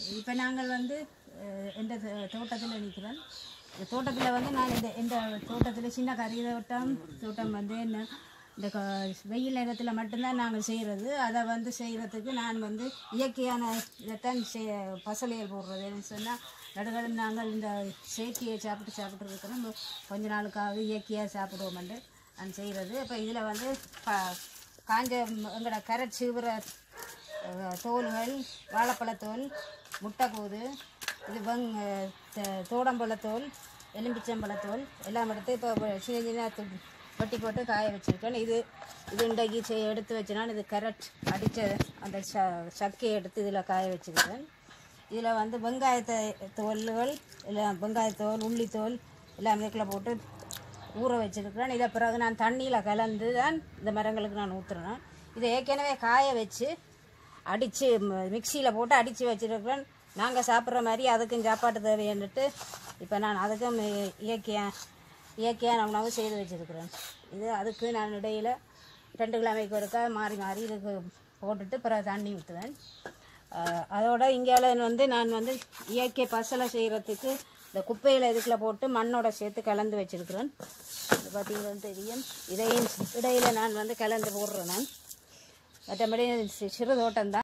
இப்போ நாங்கள் வந்து அஹ், எந்த தோட்டத்தில் நிற்கிறோம் தோட்டத்தில் வந்து நான் இந்த இந்த தோட்டத்தில் சின்ன கறி தோட்டம் தோட்டம் வந்து என்ன இந்த க வெயில் நேரத்தில் மட்டும்தான் நாங்கள் செய்கிறது அதை வந்து செய்கிறதுக்கு நான் வந்து இயற்கையான இதைத்தான் செய் பசலையல் போடுறதுன்னு சொன்னால் நடுகளும் நாங்கள் இந்த செயற்கையை சாப்பிட்டு சாப்பிட்டு இருக்கிறோம் கொஞ்ச நாளுக்காக இயற்கையாக சாப்பிடுவோம்ட்டு நான் செய்கிறது இப்போ இதில் வந்து ப காஞ்ச எங்களோட கரை சீவுற அஹ், தோல்கள் வாழைப்பழத்தோல் முட்டைக்கூது இது வெங் த- தோடம்பழத்தோல் எலும்பிச்சம்பழத்தோல் எல்லாம் எடுத்து இப்போ சின்ன சின்ன து- வெட்டி போட்டு காய வச்சுருக்கேன் இது இது இன்றைக்கு செய் எடுத்து வச்சுனா இது கரட் அடித்த அந்த ச சக்கையை எடுத்து இதில் காய வச்சுருக்கேன் இதில் வந்து வெங்காயத்தை தோல்கள் எல்லாம் வெங்காயத்தோல் உள்ளித்தோல் எல்லாம் இதுக்குள்ள போட்டு ஊற வச்சிருக்கிறேன் இதை பிறகு நான் தண்ணியில் கலந்து தான் இந்த மரங்களுக்கு நான் ஊற்றுறேன் இதை ஏற்கனவே காய வச்சு அடித்து மிக்சியில் போட்டு அடித்து வச்சிருக்கிறேன் நாங்கள் சாப்பிட்ற மாதிரி அதுக்கும் சாப்பாட்டு தேவைன்னுட்டு இப்போ நான் அதுக்கும் இ- இயற்கையா இயற்கையான உணவு செய்து வச்சிருக்கிறேன் இது அதுக்கு நான் இடையில் ரெண்டு கிழமைக்கு ஒருக்கா மாறி மாறி இதுக்கு போட்டுட்டு பிறகு தண்ணி ஊற்றுவேன் ஆஹ் அதோட இங்கால வந்து நான் வந்து இயற்கை பசலை செய்கிறதுக்கு இந்த குப்பையில் இதுக்குள்ள போட்டு மண்ணோட சேர்த்து கலந்து வச்சிருக்கிறேன் இது பார்த்தீங்கன்னா தெரியும் இதையும் இடையில நான் வந்து கலந்து போடுறேன் நான் மற்றபடி சி- சிறு தோட்டம் தான்